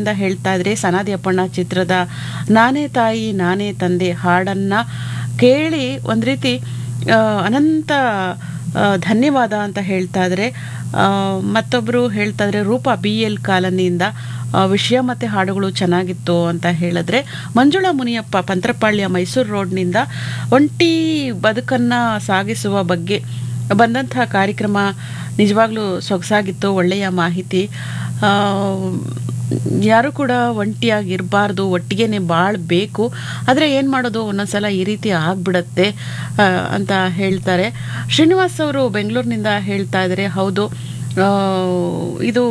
ದಾವಣಗೆರೆಯಿಂದ ಹೇಳ್ತಾ ಇದ್ರೆ ಸನಾದಿ ಅಪ್ಪಣ್ಣ ಚಿತ್ರದ ನಾನೇ ತಾಯಿ ನಾನೇ ತಂದೆ ಹಾಡನ್ನ ಕೇಳಿ ಒಂದು ರೀತಿ ಆ, ಅನಂತ ಆ, ಧನ್ಯವಾದ ಅಂತ ಹೇಳ್ತಾ ಇದ್ರೆ ಆ, ಮತ್ತೊಬ್ಬರು ಹೇಳ್ತಾ ಇದ್ರೆ ರೂಪ ಬಿ ಎಲ್ ಕಾಲನಿಯಿಂದ ಆ, ವಿಷಯ ಮತ್ತು ಹಾಡುಗಳು ಚೆನ್ನಾಗಿತ್ತು ಅಂತ ಹೇಳಿದ್ರೆ ಮಂಜುಳಾ ಮುನಿಯಪ್ಪ ಪಂತ್ರಪಾಳ್ಯ ಮೈಸೂರು ರೋಡ್ನಿಂದ ಒಂಟಿ ಬದುಕನ್ನು ಸಾಗಿಸುವ ಬಗ್ಗೆ ಬಂದಂತಹ ಕಾರ್ಯಕ್ರಮ ನಿಜವಾಗ್ಲೂ ಸೊಗಸಾಗಿತ್ತು ಒಳ್ಳೆಯ ಮಾಹಿತಿ ಆ, ಯಾರು ಕೂಡ ಒಂಟಿಯಾಗಿರಬಾರ್ದು ಒಟ್ಟಿಗೆನೆ ಬಾಳಬೇಕು ಆದರೆ ಏನು ಮಾಡೋದು ಒಂದೊಂದ್ಸಲ ಈ ರೀತಿ ಆಗ್ಬಿಡತ್ತೆ ಆ, ಅಂತ ಹೇಳ್ತಾರೆ ಶ್ರೀನಿವಾಸ್ ಅವರು ಬೆಂಗಳೂರಿನಿಂದ ಹೇಳ್ತಾ ಇದ್ದಾರೆ ಹೌದು ಆ, ಇದು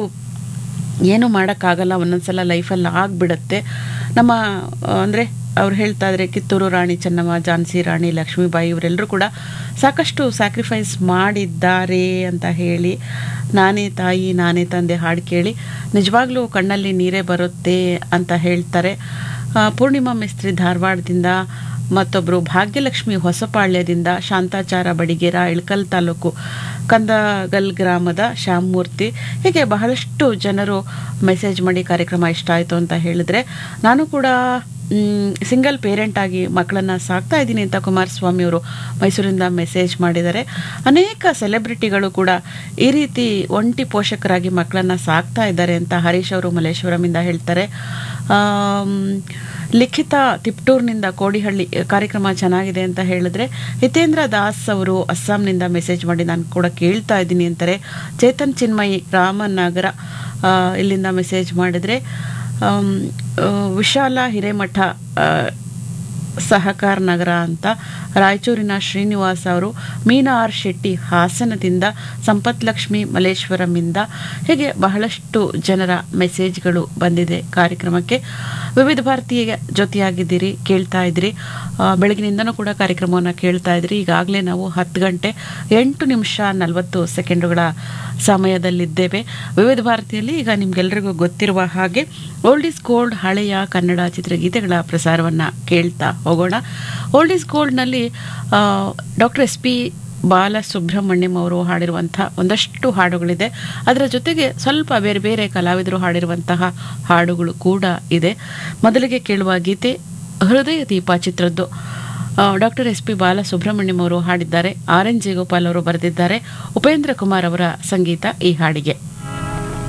ಏನು ಮಾಡೋಕ್ಕಾಗಲ್ಲ ಒಂದೊಂದ್ಸಲ ಲೈಫಲ್ಲಿ ಆಗಿಬಿಡತ್ತೆ ನಮ್ಮ ಅಂದರೆ ಅವ್ರು ಹೇಳ್ತಾ ಇದ್ರೆ ಕಿತ್ತೂರು ರಾಣಿ ಚೆನ್ನಮ್ಮ ಝಾನ್ಸಿ ರಾಣಿ ಲಕ್ಷ್ಮೀಬಾಯಿ ಇವರೆಲ್ಲರೂ ಕೂಡ ಸಾಕಷ್ಟು ಸ್ಯಾಕ್ರಿಫೈಸ್ ಮಾಡಿದ್ದಾರೆ ಅಂತ ಹೇಳಿ ನಾನೇ ತಾಯಿ ನಾನೇ ತಂದೆ ಹಾಡು ಕೇಳಿ ನಿಜವಾಗ್ಲೂ ಕಣ್ಣಲ್ಲಿ ನೀರೇ ಬರುತ್ತೆ ಅಂತ ಹೇಳ್ತಾರೆ ಆ, ಪೂರ್ಣಿಮಾ ಮಿಸ್ತ್ರಿ ಧಾರವಾಡದಿಂದ ಮತ್ತೊಬ್ಬರು ಭಾಗ್ಯಲಕ್ಷ್ಮಿ ಹೊಸಪಾಳ್ಯದಿಂದ ಶಾಂತಾಚಾರ ಬಡಿಗೇರ ಇಳಕಲ್ ತಾಲೂಕು ಕಂದಗಲ್ ಗ್ರಾಮದ ಶ್ಯಾಮಮೂರ್ತಿ ಹೀಗೆ ಬಹಳಷ್ಟು ಜನರು ಮೆಸೇಜ್ ಮಾಡಿ ಕಾರ್ಯಕ್ರಮ ಇಷ್ಟ ಆಯಿತು ಅಂತ ಹೇಳಿದ್ರೆ ನಾನು ಕೂಡ ಸಿಂಗಲ್ ಪೇರೆಂಟ್ ಆಗಿ ಮಕ್ಕಳನ್ನ ಸಾಕ್ತಾ ಇದ್ದೀನಿ ಅಂತ ಕುಮಾರಸ್ವಾಮಿ ಅವರು ಮೈಸೂರಿಂದ ಮೆಸೇಜ್ ಮಾಡಿದ್ದಾರೆ ಅನೇಕ ಸೆಲೆಬ್ರಿಟಿಗಳು ಕೂಡ ಈ ರೀತಿ ಒಂಟಿ ಪೋಷಕರಾಗಿ ಮಕ್ಕಳನ್ನ ಸಾಕ್ತಾ ಇದ್ದಾರೆ ಅಂತ ಹರೀಶ್ ಅವರು ಮಲ್ಲೇಶ್ವರಮಿಂದ ಹೇಳ್ತಾರೆ ಆಮ್, ಲಿಖಿತ ತಿಪ್ಟೂರ್ನಿಂದ ಕೋಡಿಹಳ್ಳಿ ಕಾರ್ಯಕ್ರಮ ಚೆನ್ನಾಗಿದೆ ಅಂತ ಹೇಳಿದ್ರೆ ಹಿತೇಂದ್ರ ದಾಸ್ ಅವರು ಅಸ್ಸಾಂನಿಂದ ಮೆಸೇಜ್ ಮಾಡಿ ನಾನು ಕೂಡ ಕೇಳ್ತಾ ಇದ್ದೀನಿ ಅಂತಾರೆ ಚೇತನ್ ಚಿನ್ಮಯಿ ರಾಮನಗರ ಆ, ಇಲ್ಲಿಂದ ಮೆಸೇಜ್ ಮಾಡಿದ್ರೆ ಆಮ್, ಆ, ವಿಶಾಲ ಹಿರೇಮಠ ಆ, ಸಹಕಾರ ನಗರ ಅಂತ ರಾಯಚೂರಿನ ಶ್ರೀನಿವಾಸ್ ಅವರು ಮೀನಾ ಆರ್ ಶೆಟ್ಟಿ ಹಾಸನದಿಂದ ಸಂಪತ್ ಲಕ್ಷ್ಮಿ ಮಲೇಶ್ವರಮಿಂದ ಹೀಗೆ ಬಹಳಷ್ಟು ಜನರ ಮೆಸೇಜ್ಗಳು ಬಂದಿದೆ ಕಾರ್ಯಕ್ರಮಕ್ಕೆ ವಿವಿಧ ಭಾರತೀಯ ಜೊತೆಯಾಗಿದ್ದೀರಿ ಕೇಳ್ತಾ ಇದ್ದೀರಿ ಆ, ಬೆಳಗಿನಿಂದನೂ ಕೂಡ ಕಾರ್ಯಕ್ರಮವನ್ನು ಕೇಳ್ತಾ ಇದ್ರಿ ಈಗಾಗಲೇ ನಾವು ಹತ್ತು ಗಂಟೆ ಎಂಟು ನಿಮಿಷ ನಲವತ್ತು ಸೆಕೆಂಡುಗಳ ಸಮಯದಲ್ಲಿದ್ದೇವೆ ವಿವಿಧ ಭಾರತಿಯಲ್ಲಿ ಈಗ ನಿಮ್ಗೆಲ್ರಿಗೂ ಗೊತ್ತಿರುವ ಹಾಗೆ ಓಲ್ಡ್ ಇಸ್ ಗೋಲ್ಡ್ ಹಳೆಯ ಕನ್ನಡ ಚಿತ್ರಗೀತೆಗಳ ಪ್ರಸಾರವನ್ನು ಕೇಳ್ತಾ ಹೋಗೋಣ ಓಲ್ಡ್ ಇಸ್ ಗೋಲ್ಡ್ನಲ್ಲಿ ಡಾಕ್ಟರ್ ಎಸ್ ಪಿ ಬಾಲಸುಬ್ರಹ್ಮಣ್ಯಂ ಅವರು ಹಾಡಿರುವಂಥ ಒಂದಷ್ಟು ಹಾಡುಗಳಿದೆ ಅದರ ಜೊತೆಗೆ ಸ್ವಲ್ಪ ಬೇರೆ ಬೇರೆ ಕಲಾವಿದರು ಹಾಡಿರುವಂತಹ ಹಾಡುಗಳು ಕೂಡ ಇದೆ ಮೊದಲಿಗೆ ಕೇಳುವ ಗೀತೆ ಹೃದಯ ದೀಪ ಚಿತ್ರದ್ದು ಡಾಕ್ಟರ್ ಎಸ್ ಪಿ ಬಾಲಸುಬ್ರಹ್ಮಣ್ಯಂ ಅವರು ಹಾಡಿದ್ದಾರೆ ಆರ್ ಎನ್ ಜಿ ಗೋಪಾಲ್ ಅವರು ಬರೆದಿದ್ದಾರೆ ಉಪೇಂದ್ರ ಕುಮಾರ್ ಅವರ ಸಂಗೀತ ಈ ಹಾಡಿಗೆ